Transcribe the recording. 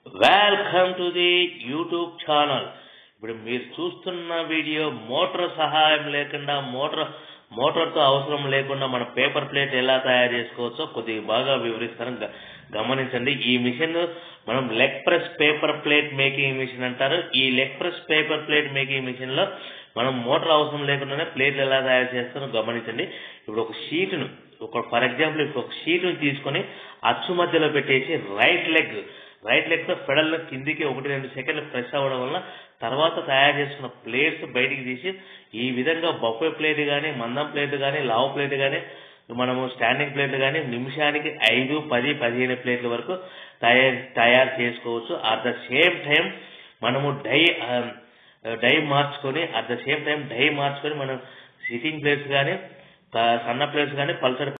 welcome to the YouTube channel ఇప్పుడు మీరు చూస్తున్న వీడియో మోటార్ సహాయం లేకుండా మోటార్ మోటార్తో అవసరం లేకుండా మన పేపర్ ప్లేట్ ఎలా తయారు చేసుకోవచ్చో కొద్దిగా బాగా వివరిస్తాను గ- గమనించండి ఈ మిషన్ మనం leg press paper plate making machine అంటారు ఈ leg press paper plate making machine లో మనం మోటార్ అవసరం లేకుండానే ప్లేట్లు ఎలా తయారు చేస్తారో గమనించండి ఇప్పుడు ఒక షీట్ను ఒక ఫర్ ఎగ్జాంపుల్ ఇప్పుడు ఒక షీట్ను తీసుకొని అచ్చు మధ్యలో పెట్టేసి రైట్ లెగ్ రైట్ లెగ్ తో పెడల్ కిందికి ఒకటి రెండు సెకండ్లు ప్రెస్ అవ్వడం వల్ల తర్వాత తయారు చేసుకున్న ప్లేట్స్ బయటికి తీసి ఈ విధంగా బొఫే ప్లేట్ కానీ మందం ప్లేట్ కానీ లావు ప్లేట్ కానీ మనము స్టాండింగ్ ప్లేట్ కానీ నిమిషానికి ఐదు పది పదిహేను ప్లేట్ల వరకు తయారు తయారు చేసుకోవచ్చు అట్ ద సేమ్ టైం మనము డై డై మార్చుకొని at the same time die మార్చుకొని మనం సిట్టింగ్ ప్లేట్స్ కానీ సన్న ప్లేట్స్ కానీ పల్సర్